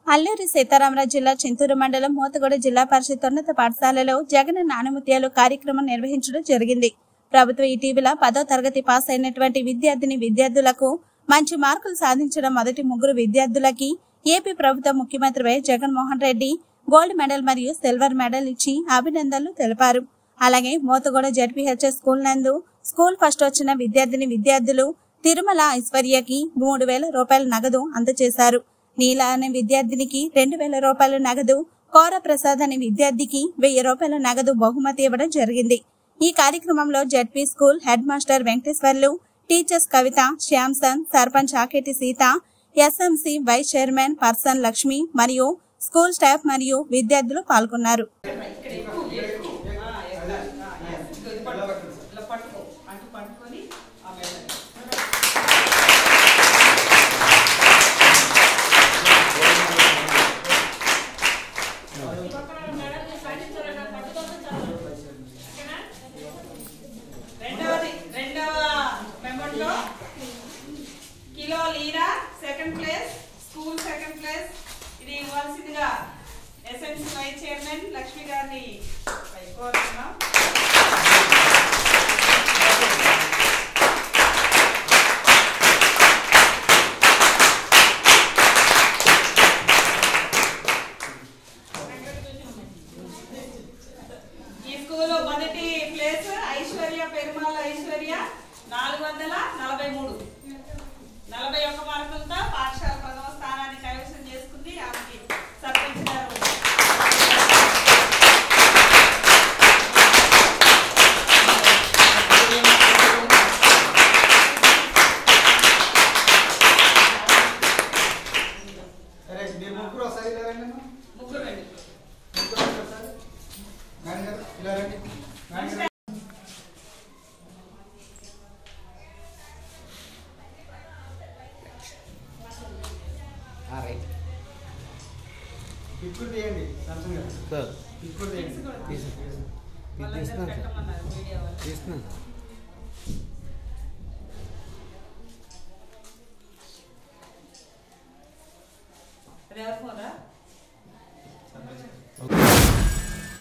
అల్లూరి సీతారామరాజు జిల్లా చింతూరు మండలం మోతగూడ జిల్లా పరిషత్ ఉన్నత పాఠశాలలో జగన్ నానముత్యాలు కార్యక్రమం నిర్వహించడం జరిగింది ప్రభుత్వం ఇటీవల పదో తరగతి పాస్ అయినటువంటి విద్యార్థిని విద్యార్థులకు మంచి మార్కులు సాధించడం మొదటి ముగ్గురు విద్యార్థులకి ఏపీ ప్రభుత్వ ముఖ్యమంత్రి YS Jaganmohan Reddy gold medal మరియు సిల్వర్ మెడల్ ఇచ్చి అభినందనలు తెలిపారు అలాగే మోతగూడ జడ్పీహెచ్ఎస్ స్కూల్ నందు స్కూల్ ఫస్ట్ వచ్చిన విద్యార్థిని విద్యార్థులు తిరుమల ఐశ్వర్యకి మూడు వేల రూపాయల నగదు అందజేశారు నీల అనే విద్యార్థినికి రెండు వేల రూపాయల నగదు కోర ప్రసాద్ అనే విద్యార్థికి వెయ్యి రూపాయల నగదు బహుమతి ఇవ్వడం జరిగింది ఈ కార్యక్రమంలో ZP school head master Venkateswarlu teachers Kavitha Samson sarpanch Aketi Seetha SMC vice chairman person Lakshmi మరియు స్కూల్ స్టాఫ్ మరియు విద్యార్థులు పాల్గొన్నారు ఇలా పట్టుకో అటు పట్టుకొని ఆ మెడ రెండవది రెండవ మెంబర్లో కిలో లీరా second place school second place ఇది ఇవ్వాల్సిందిగా ఎస్ఎంసీ వైస్ చైర్మన్ లక్ష్మి గారిని కోరుతున్నాం ఈ స్కూల్ మొదటి ప్లేస్ ఐశ్వర్య పెరుమాల ఐశ్వర్య నాలుగు వందల నలభై మూడు నలభై ఒక్క మార్కులతో పాఠశాల పదవ స్థానాన్ని కైవసం చేసుకుంది ఆమెకి సర్పంచ్ గారు అరే మీరు ముగ్గురు ఒకసారి ఇలా రండి అమ్మా. ముగ్గురు రండి ముగ్గురు ఒకసారి నాని గారు ఇలా రండి నాని గారు రైట్ పిక్కులు తీయండి శాంసంగ్ గారు సార్ పిక్కులు తీయండి తీసి- ఇది వాళ్ళందరూ తీస్తున్నాను సార్ పెట్టమన్నారు మీడియా వాళ్ళు తీస్తున్నాను సార్ అది ఎవరి ఫోన్ రా